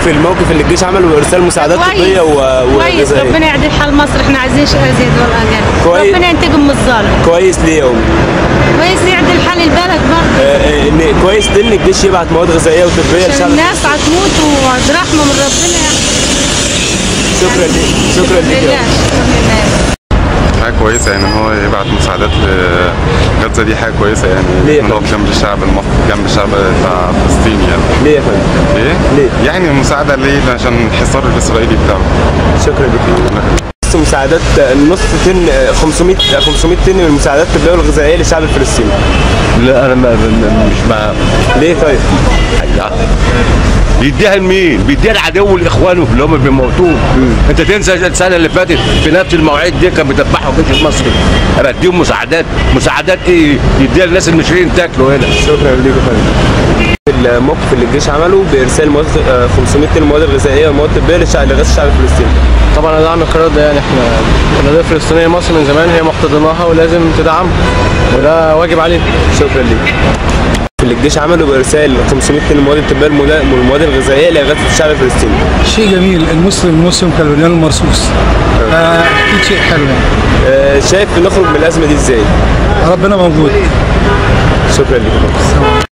في الموقف اللي الجيش عمله بارسال مساعدات طبيه و- كويس وغذائيه ربنا يعدل حال مصر احنا عايزين شيء ازيد ولا اقل كويس. ربنا ينتقم من الظالم كويس ليه يا امي كويس يعدل حال البلد برضه آه، آه، إن كويس ليه ان الجيش يبعت مواد غذائيه وطبيه عشان للشعب الناس هتموت ورحمه من ربنا يعني شكرا ليك شكرا ليك يا لله أمي. شكرا لله حاجة كويسة يعني ان هو يبعت مساعدات لغزة دي حاجة كويسة يعني ليه يا ان هو فندم؟ جنب الشعب المصري جنب الشعب بتاع فلسطين يعني ليه يا فندم ايه؟ ليه؟ يعني مساعدة ليه عشان الحصار الاسرائيلي بتاعه شكرا لك نص مساعدات نص تن 500 500 طن من المساعدات الطبيه والغذائيه للشعب الفلسطيني لا انا ما ما- مش مع ليه طيب؟ بيديها لمين؟ بيديها لعدو الاخوان اللي هم بيموتوه انت تنسى السنه اللي فاتت في نفس المواعيد دي كان بيذبحوا الجيش المصري انا اديهم مساعدات مساعدات ايه؟ يديها للناس المصريين تاكلوا هنا شكرا ليك يا فندم الموقف اللي الجيش عمله بارسال مواد آه، 500 طن مواد غذائيه ومواد طبيه للشعب لغايه الشعب الفلسطيني طبعا ادعم القرار ده يعني احنا القضيه الفلسطينيه مصر من زمان هي محتضناها ولازم تدعم وده واجب علينا شكرا ليك اللي الجيش عمله بارسال 500 طن مواد طبيه والمواد الغذائيه لغايه الشعب الفلسطيني شيء جميل المسلم المسلم كالبنيان المرصوص آه، اكيد شيء حلو يعني آه، شايف نخرج من الازمه دي ازاي؟ ربنا موجود شكرا لك